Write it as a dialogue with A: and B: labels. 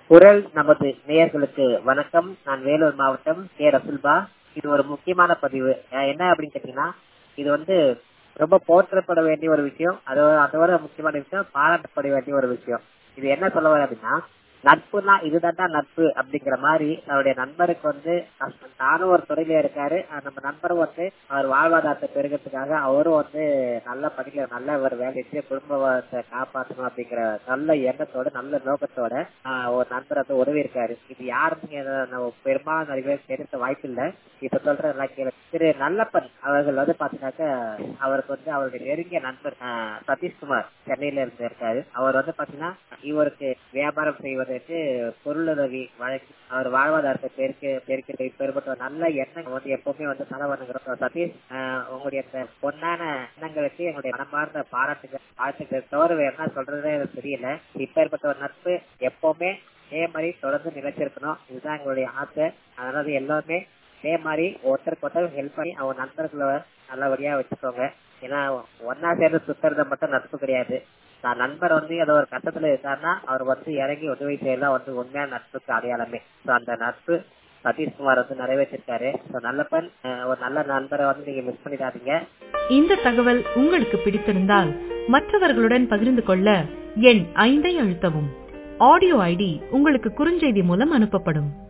A: குரல் நமது நேயர்களுக்கு வணக்கம் நான் வேலூர் மாவட்டம் கே ரசுல்பா இது ஒரு முக்கியமான பதிவு அஹ் என்ன அப்படின்னு கேட்டீங்கன்னா இது வந்து ரொம்ப போற்றப்பட வேண்டிய ஒரு விஷயம் அதோட அதோட முக்கியமான விஷயம் பாராட்டப்பட வேண்டிய ஒரு விஷயம் இது என்ன சொல்ல வர அப்படின்னா நட்புனா இதுதான்டா நட்பு அப்படிங்கிற மாதிரி அவருடைய நண்பருக்கு வந்து கஷ்டம். தானும் ஒரு துறையில இருக்காரு அஹ் நம்ம நண்பரும் வந்து அவர் வாழ்வாதாரத்தை பெருகிறதுக்காக அவரும் வந்து நல்ல படிக்க நல்ல ஒரு வேலை செஞ்சு குடும்பத்தை காப்பாற்றணும் அப்படிங்கிற நல்ல எண்ணத்தோட நல்ல நோக்கத்தோட ஆஹ் ஒரு நண்பர் வந்து உதவி இருக்காரு இது யாருன்னு நம்ம பெரும்பாலும் நிறைய பேர் தெரிந்த வாய்ப்பு இல்ல இப்ப சொல்ற எல்லாம் கேளு. திரு நல்லப்பன் அவர்கள் வந்து பாத்தீங்கன்னாக்க அவருக்கு வந்து அவருடைய நெருங்கிய நண்பர் ஆஹ் சதீஷ்குமார் சென்னையில இருந்து இருக்காரு அவர் வந்து பாத்தீங்கன்னா இவருக்கு வியாபாரம் செய்வதற்கு பொருளுதவி வழங்கி அவர் வாழ்வாதாரத்தை பெருக்க பெருக்க பெருப்பட்ட நல்ல எண்ணம் வந்து எப்பவுமே வந்து செலவணுங்கிறோம் சதீஷ் ஆஹ் உங்களுடைய இந்த பொன்னான எண்ணங்களுக்கு எங்களுடைய மனமார்ந்த பாராட்டுகள் வாழ்த்துக்கள் தவிர வேற என்ன சொல்றதே எனக்கு தெரியல இப்பேற்பட்ட ஒரு நட்பு எப்பவுமே இதே மாதிரி தொடர்ந்து நிலைச்சிருக்கணும் இதுதான் எங்களுடைய ஆசை அதனால எல்லாருமே இதே மாதிரி ஒருத்தருக்கு ஒருத்தர் ஹெல்ப் பண்ணி அவங்க நண்பர்களை நல்லபடியா வச்சுக்கோங்க ஏன்னா ஒன்னா சேர்ந்து சுத்துறது மட்டும் நட்பு கிடையாது நான் நண்பர் வந்து ஏதோ ஒரு கட்டத்துல இருக்காருன்னா அவர் வந்து இறங்கி உதவி செய்யலாம் வந்து உண்மையான நட்புக்கு அடையாளமே ஸோ அந்த நட்பு சதீஷ்குமார் வந்து நிறைவேற்றிருக்காரு ஸோ நல்லப்பன் அஹ் ஒரு நல்ல நண்பரை வந்து நீங்க மிஸ் பண்ணிடாதீங்க
B: இந்த தகவல் உங்களுக்கு பிடித்திருந்தால் மற்றவர்களுடன் பகிர்ந்து கொள்ள எண் ஐந்தை அழுத்தவும் ஆடியோ ஐடி உங்களுக்கு குறுஞ்செய்தி மூலம் அனுப்பப்படும்